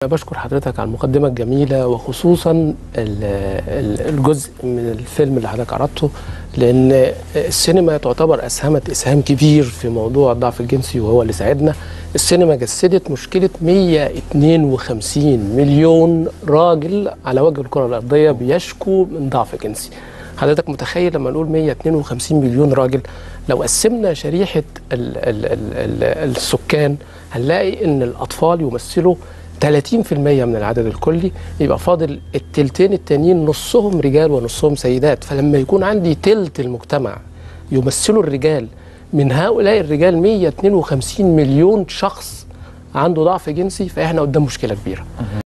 بشكر حضرتك على المقدمة الجميلة وخصوصا ال- ال- الجزء من الفيلم اللي حضرتك عرضته لأن السينما تعتبر أسهمت إسهام كبير في موضوع الضعف الجنسي وهو اللي ساعدنا السينما جسدت مشكلة 152 مليون راجل على وجه الكرة الأرضية بيشكوا من ضعف جنسي حضرتك متخيل لما نقول 152 مليون راجل لو قسمنا شريحة ال ال ال ال السكان هنلاقي ان الاطفال يمثلوا 30% من العدد الكلي يبقى فاضل التلتين التانيين نصهم رجال ونصهم سيدات فلما يكون عندي تلت المجتمع يمثلوا الرجال من هؤلاء الرجال 152 مليون شخص عنده ضعف جنسي فاحنا قدام مشكله كبيره